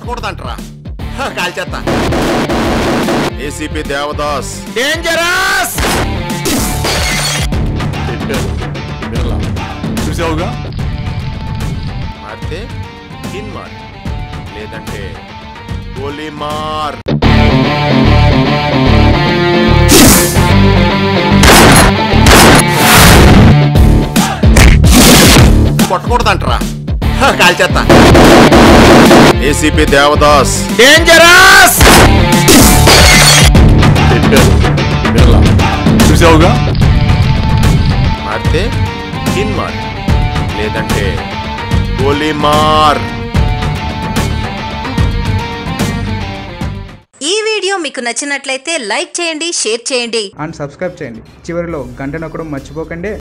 కొట్టకూడదంటరా హ, కాల్చేత్తా ACP Devdas dangerous చూసావుగా మారితే కిన్ మార్ లేదంటే గోలీ మార్ కొట్టకూడదంటరా హ, కాల్చేత్తా ఏసీపీ దేవదాస్ డేంజరస్ చూసావుగా మారితే కిన్ మార్ లేదంటే గోలీ మార్ ఈ వీడియో మీకు నచ్చినట్లయితే లైక్ చేయండి షేర్ చేయండి అండ్ సబ్స్క్రైబ్ చేయండి చివరిలో గంట నొక్కడం మర్చిపోకండి